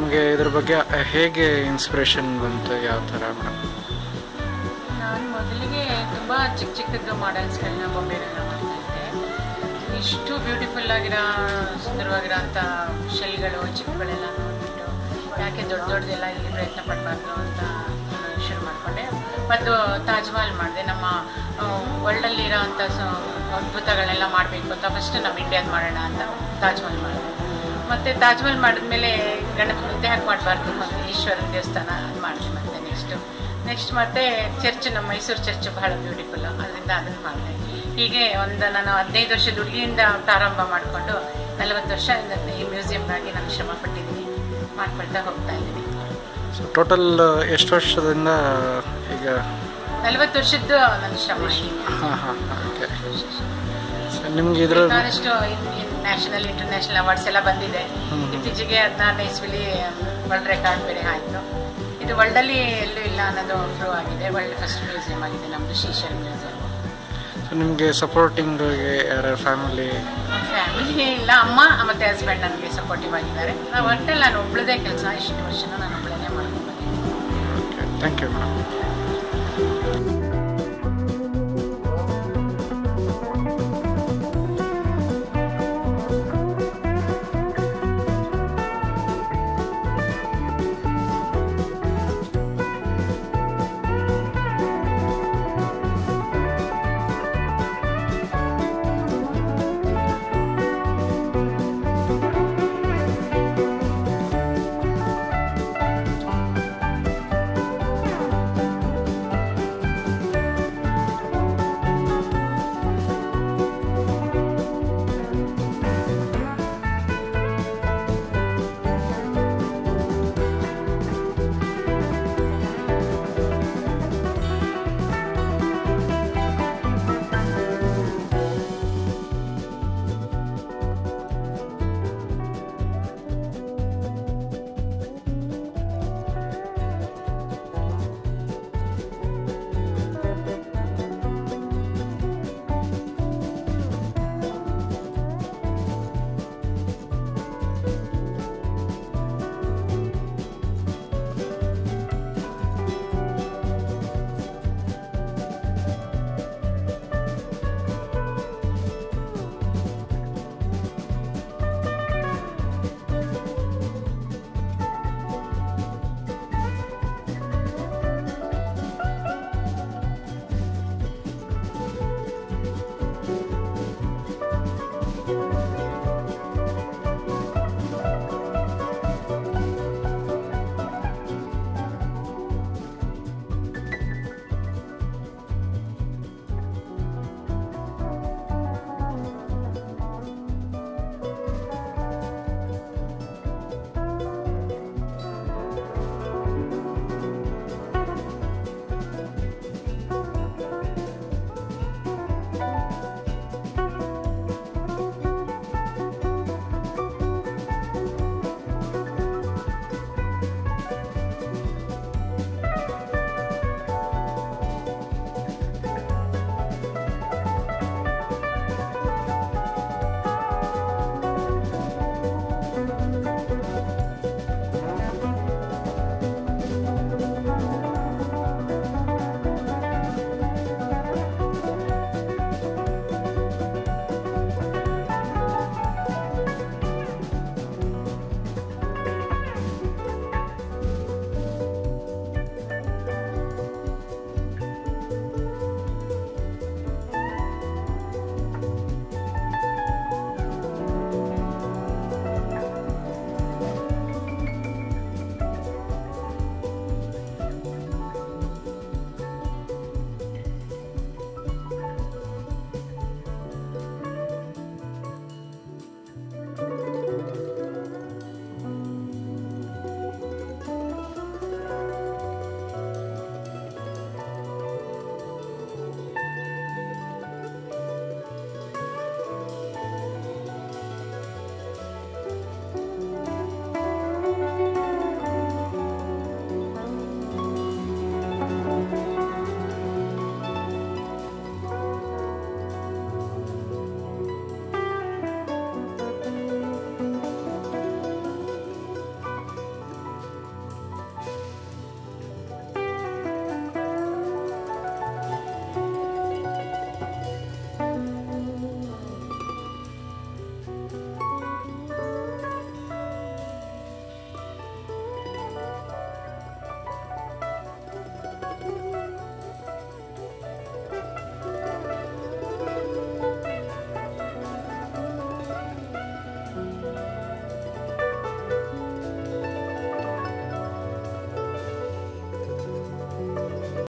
ನಿಮಗೆ ಇದ್ರ ಬಗ್ಗೆ ಹೇಗೆ ಇನ್ಸ್ಪಿರೇಷನ್ ಬಂತು ಯಾವ ಥರ ಮೇಡಮ್ ನಾನು ಮೊದಲಿಗೆ ತುಂಬ ಚಿಕ್ಕ ಚಿಕ್ಕದ್ದು ಮಾಡೆಲ್ಸ್ಗಳನ್ನ ಬೊಂಬೆಗಳನ್ನ ಮಾಡ್ತಾ ಇದ್ದೆ ಇಷ್ಟು ಬ್ಯೂಟಿಫುಲ್ ಆಗಿರೋ ಸುಂದರವಾಗಿರೋ ಅಂಥ ಶೆಲ್ಗಳು ಚಿಪ್ಪುಗಳೆಲ್ಲ ನೋಡ್ಬಿಟ್ಟು ಯಾಕೆ ದೊಡ್ಡ ದೊಡ್ಡದೆಲ್ಲ ಇಲ್ಲಿ ಪ್ರಯತ್ನ ಪಡಬಾರ್ದು ಅಂತ ಶುರು ಮಾಡಿಕೊಂಡೆ ಮತ್ತು ತಾಜ್ ಮಹಲ್ ಮಾಡಿದೆ ನಮ್ಮ ವರ್ಲ್ಡಲ್ಲಿ ಇರೋ ಅಂಥ ಅದ್ಭುತಗಳನ್ನೆಲ್ಲ ಮಾಡಬೇಕು ಅಂತ ಫಸ್ಟ್ ನಮ್ಮ ಇಂಡಿಯಾದ ಮಾಡೋಣ ಅಂತ ತಾಜ್ ಮಹಲ್ ಮಾಡಿದೆ ಮತ್ತು ತಾಜ್ ಮಹಲ್ ಮಾಡಿದ್ಮೇಲೆ ಗಣಪತಿ ಮುದ್ದೆ ಹಾಕಿ ಮಾಡಬಾರ್ದು ಮತ್ತು ಈಶ್ವರನ ದೇವಸ್ಥಾನ ಅದು ಮಾಡಿದೆ ಮತ್ತೆ ನೆಕ್ಸ್ಟು ನೆಕ್ಸ್ಟ್ ಮತ್ತೆ ಚರ್ಚ್ ನಮ್ಮ ಮೈಸೂರು ಚರ್ಚ್ ಬಹಳ ಬ್ಯೂಟಿಫುಲ್ ಅದರಿಂದ ಅದನ್ನು ಮಾಡಿದೆ ಹೀಗೆ ಒಂದು ನಾನು ಹದಿನೈದು ವರ್ಷದ ಹುಡುಗಿಯಿಂದ ಪ್ರಾರಂಭ ಮಾಡಿಕೊಂಡು ನಲವತ್ತು ವರ್ಷ ಇದನ್ನ ಈ ಮ್ಯೂಸಿಯಂಗಾಗಿ ನಾನು ಶ್ರಮ ಪಟ್ಟಿದ್ದೀನಿ ಮಾಡ್ಕೊಳ್ತಾ ಹೋಗ್ತಾ ಇದ್ದೀನಿ ಸೊ ಟೋಟಲ್ ಎಷ್ಟು ವರ್ಷದಿಂದ ಈಗ ನಲವತ್ತು ವರ್ಷದ್ದು ನನ್ನ ಶ್ರಮ ಇದೆ. ಹಾಂ ಹಾಂ ಓಕೆ ನಿಮ್ಗೆ ಇದ್ರ ಬೇಕಾದಷ್ಟು ನ್ಯಾಷನಲ್ ಇಂಟರ್ನ್ಯಾಷನಲ್ ಅವಾರ್ಡ್ಸ್ ಎಲ್ಲ ಬಂದಿದೆ ಇತ್ತೀಚೆಗೆ ಹದಿನಾರನೇ ಇಸ್ವಿಲಿ ವರ್ಲ್ಡ್ ರೆಕಾರ್ಡ್ ಬೇರೆ ಆಯಿತು ಇದು ವರ್ಲ್ಡಲ್ಲಿ ಎಲ್ಲೂ ಇಲ್ಲ ಅನ್ನೋದು ಪ್ರೂವ್ ಆಗಿದೆ ವರ್ಲ್ಡ್ ಫಸ್ಟ್ ಮ್ಯೂಸಿಯಂ ಆಗಿದೆ ನಮ್ಮದು ಶೀಶಲ್ ಮ್ಯೂಸಿಯಂ ನಿಮಗೆ ಸಪೋರ್ಟಿಂಗ್ ಯಾರ್ಯಾರ ಫ್ಯಾಮಿಲಿ ಫ್ಯಾಮಿಲಿ ಇಲ್ಲ ಅಮ್ಮ ಮತ್ತೆ ಹಸ್ಬೆಂಡ್ ನನಗೆ ಸಪೋರ್ಟಿವ್ ಆಗಿದ್ದಾರೆ ನಾವು ಒಟ್ಟಲ್ಲಿ ನಾನು ಒಬ್ಳದೇ ಕೆಲಸ ಇಷ್ಟು ವರ್ಷನೂ ನಾನು ಒಬ್ಬಳೇ ಮಾಡ್ಕೊಂಡು ಬಂದಿದ್ದೀನಿ ಓಕೆ ಥ್ಯಾಂಕ್ ಯು ಮೇಡಮ್